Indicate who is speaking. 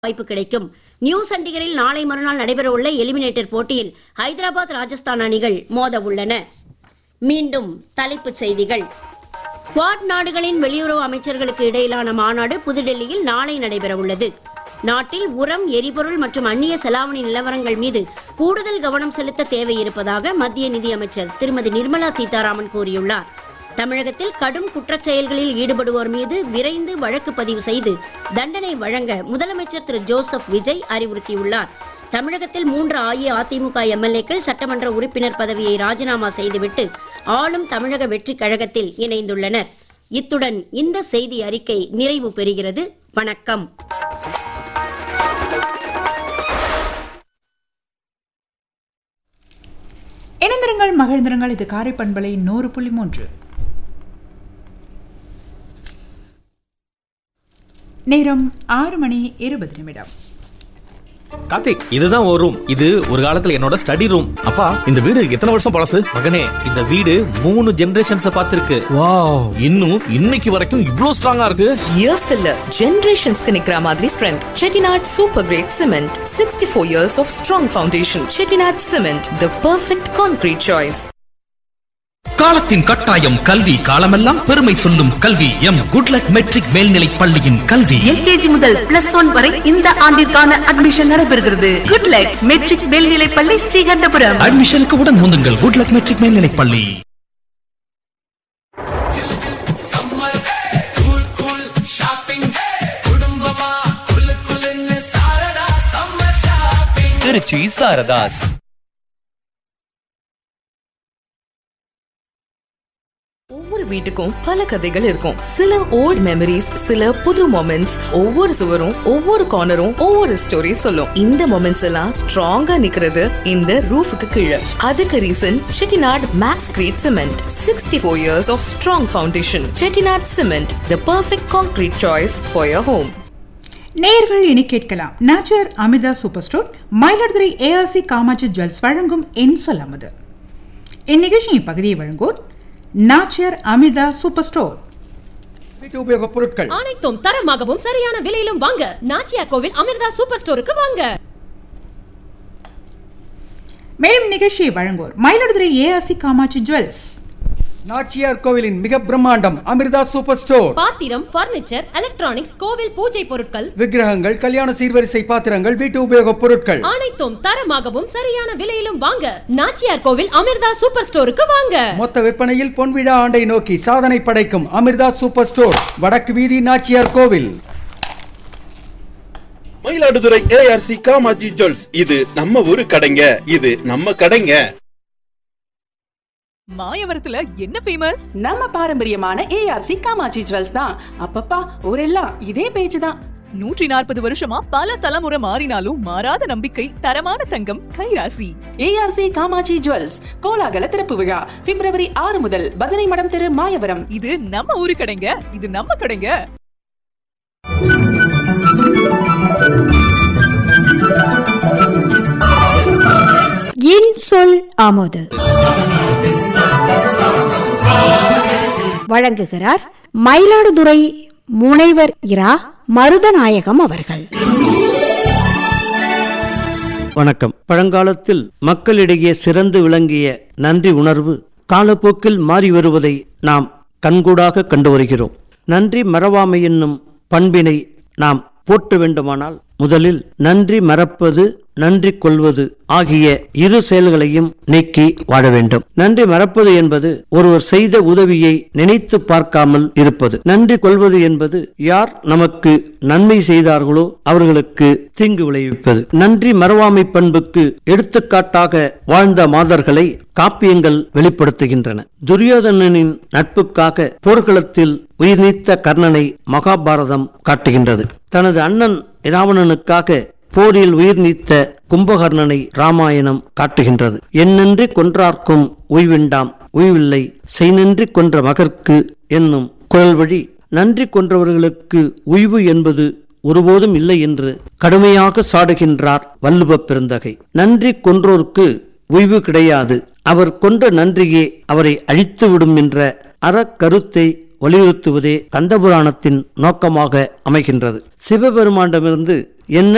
Speaker 1: வாய்ப்பு கிடைக்கும் நியூ சண்டிகரில் நாளை மறுநாள் நடைபெறவுள்ள எலிமினேட்டர் போட்டியில் ஹைதராபாத் ராஜஸ்தான் அணிகள் மோத உள்ளன மீண்டும் தலைப்புச் செய்திகள் குவாட் நாடுகளின் வெளியுறவு அமைச்சர்களுக்கு இடையிலான மாநாடு புதுடெல்லியில் நாளை நடைபெறவுள்ளது நாட்டில் உரம் எரிபொருள் மற்றும் அந்நிய செலாவணி நிலவரங்கள் மீது கூடுதல் கவனம் செலுத்த தேவையிருப்பதாக மத்திய நிதியமைச்சர் திருமதி நிர்மலா சீதாராமன் கூறியுள்ளார் தமிழகத்தில் கடும் குற்றச் செயல்களில் ஈடுபடுவோர் மீது விரைந்து வழக்கு பதிவு செய்து தண்டனை வழங்க முதலமைச்சர் திரு ஜோசப் விஜய் அறிவுறுத்தியுள்ளார் தமிழகத்தில் மூன்று அஇஅதிமுக எம்எல்ஏக்கள் சட்டமன்ற உறுப்பினர் பதவியை ராஜினாமா செய்துவிட்டு ஆளும் தமிழக வெற்றிக் கழகத்தில் இணைந்துள்ளனர் இத்துடன் இந்த செய்தி அறிக்கை நிறைவு பெறுகிறது வணக்கம்
Speaker 2: இணைந்திருங்கள் மகிழ்ந்திருங்கள் இது காரை பண்பலை நூறு புள்ளி மூன்று நேரம் ஆறு மணி இருபது நிமிடம்
Speaker 3: கார்த்திக் இதுதான் ஒரு ரூம் இது ஒரு காலத்துல என்னோட ஸ்டடி ரூம்
Speaker 4: அப்பா இந்த வீடு எத்தனை வருஷம் பழசு
Speaker 3: மகனே இந்த வீடு மூணு ஜெனரேஷன்ஸ் பார்த்திருக்கு
Speaker 4: வாவ் இன்னும் இன்னைக்கு வரைக்கும் இவ்ளோ ஸ்ட்ராங்கா இருக்கு
Speaker 5: இயர்ஸ்க்கு இல்ல ஜெனரேஷன்ஸ்க்கு நிக்கிற மாதிரி strength Chettinad super grade cement sixty four years of strong foundation Chettinad cement the perfect concrete choice
Speaker 6: காலத்தின் கட்டாயம் கல்வி காலமெல்லாம் பெருமை சொல்லும் கல்வி எம் குட்லக் மெட்ரிக் மேல்நிலைப் பள்ளியின் கல்வி
Speaker 7: எல்கேஜி முதல் பிளஸ் ஒன் வரை இந்த ஆண்டிற்கான அட்மிஷன் நடைபெறுகிறது குட் லக் மெட்ரிக் மேல்நிலைப் பள்ளி ஸ்ரீகண்டபுரம்
Speaker 6: அட்மிஷனுக்கு உடன் முந்துங்கள் குட்லக் மெட்ரிக் மேல்நிலைப் பள்ளி
Speaker 8: திருச்சி சாரதாஸ்
Speaker 5: ஒவ்வொரு வீட்டுக்கும் பல கதைகள் இருக்கும் சில ஓல்ட் மெமரிஸ் சில புது மொமெண்ட்ஸ் ஒவ்வொரு சுவரும் ஒவ்வொரு கார்னரும் ஒவ்வொரு ஸ்டோரி சொல்லும் இந்த மொமெண்ட்ஸ் எல்லாம் ஸ்ட்ராங்கா நிக்கிறது இந்த ரூஃபுக்கு கீழே அதுக்கு reason Chettinad max grade cement sixty four years of strong foundation Chettinad cement the perfect concrete choice for your home
Speaker 2: நேர்கள் இனி கேட்கலாம் Nachiar Amirtha super store Mayiladuthurai ARC Kamatchi jewels வழங்கும் என் சொல்லாமது இந்நிகழ்ச்சியின் பகுதியை வழங்குவோர் நாச்சர் அமிர்தா சூப்பர் ஸ்டோர்
Speaker 9: வீட்டு உபயோகப் பொருட்கள்
Speaker 10: அனைத்தும் தரமாகவும் சரியான விலையிலும் வாங்க நாச்சியா கோவில் அமிர்தா சூப்பர் ஸ்டோருக்கு வாங்க
Speaker 2: மேலும் நிகழ்ச்சியை வழங்குவோர் மயிலாடுதுறை ஏஆர்சி காமாட்சி ஜுவல்ஸ்
Speaker 9: நாச்சியார் கோவிலின் மிக பிரம்மாண்டம் அமிர்தா சூப்பர் ஸ்டோர்
Speaker 10: பாத்திரம் பர்னிச்சர் எலக்ட்ரானிக்ஸ் கோவில் பூஜை பொருட்கள்
Speaker 9: விக்கிரகங்கள் கல்யாண சீர்வரிசை பாத்திரங்கள் வீட்டு உபயோகப் பொருட்கள்
Speaker 10: அனைத்தும் தரமாகவும் சரியான விலையிலும் வாங்க நாச்சியார் கோவில் அமிர்தா சூப்பர் ஸ்டோருக்கு வாங்க
Speaker 9: மொத்த விற்பனையில் பொன்விழா ஆண்டை நோக்கி சாதனை படைக்கும் அமிர்தா சூப்பர் ஸ்டோர் வடக்கு வீதி நாச்சியார் கோவில்
Speaker 11: மயிலாடுதுறை ஏஆர்சி காமாஜி ஜுவல்ஸ் இது நம்ம ஊரு கடைங்க இது நம்ம கடைங்க
Speaker 7: மாயவரத்துல என்ன ஃபேமஸ்
Speaker 12: நம்ம பாரம்பரியமான ஏஆர்சி காமாட்சி ஜுவல்ஸ் தான் அப்பப்பா ஊரெல்லாம் இதே பேச்சு தான்
Speaker 7: நூற்றி நாற்பது வருஷமா பல தலைமுறை மாறினாலும் மாறாத நம்பிக்கை தரமான தங்கம் கைராசி
Speaker 12: ஏஆர்சி காமாட்சி ஜுவல்ஸ் கோலாகல திறப்பு விழா பிப்ரவரி ஆறு முதல் பஜனை மடம் தெரு மாயவரம்
Speaker 7: இது நம்ம ஊரு கடைங்க இது நம்ம கடைங்க
Speaker 13: என் சொல் ஆமோது வழங்குகிறார் மயிலாடுதுறை முனைவர் இரா மருதநாயகம் அவர்கள்
Speaker 14: வணக்கம் பழங்காலத்தில் மக்களிடையே சிறந்து விளங்கிய நன்றி உணர்வு காலப்போக்கில் மாறி வருவதை நாம் கண்கூடாக கண்டு வருகிறோம் நன்றி மறவாமை என்னும் பண்பினை நாம் போற்ற வேண்டுமானால் முதலில் நன்றி மறப்பது நன்றி கொள்வது ஆகிய இரு செயல்களையும் நீக்கி வாழ வேண்டும் நன்றி மறப்பது என்பது ஒருவர் செய்த உதவியை நினைத்து பார்க்காமல் இருப்பது நன்றி கொள்வது என்பது யார் நமக்கு நன்மை செய்தார்களோ அவர்களுக்கு தீங்கு விளைவிப்பது நன்றி மறவாமை பண்புக்கு எடுத்துக்காட்டாக வாழ்ந்த மாதர்களை காப்பியங்கள் வெளிப்படுத்துகின்றன துரியோதனனின் நட்புக்காக போர்க்களத்தில் உயிர் நீத்த கர்ணனை மகாபாரதம் காட்டுகின்றது தனது அண்ணன் இராவணனுக்காக போரில் உயிர் நீத்த கும்பகர்ணனை ராமாயணம் காட்டுகின்றது என்னென்றி கொன்றார்க்கும் உய்விண்டாம் உய்வில்லை செய்நின்றி கொன்ற மகர்க்கு என்னும் குரல் வழி நன்றி கொன்றவர்களுக்கு உய்வு என்பது ஒருபோதும் இல்லை என்று கடுமையாக சாடுகின்றார் வள்ளுவ பெருந்தகை நன்றி கொன்றோர்க்கு உய்வு கிடையாது அவர் கொன்ற நன்றியே அவரை அழித்துவிடும் என்ற அறக்கருத்தை வலியுறுத்துவதே கந்தபுராணத்தின் நோக்கமாக அமைகின்றது சிவபெருமானிடமிருந்து என்ன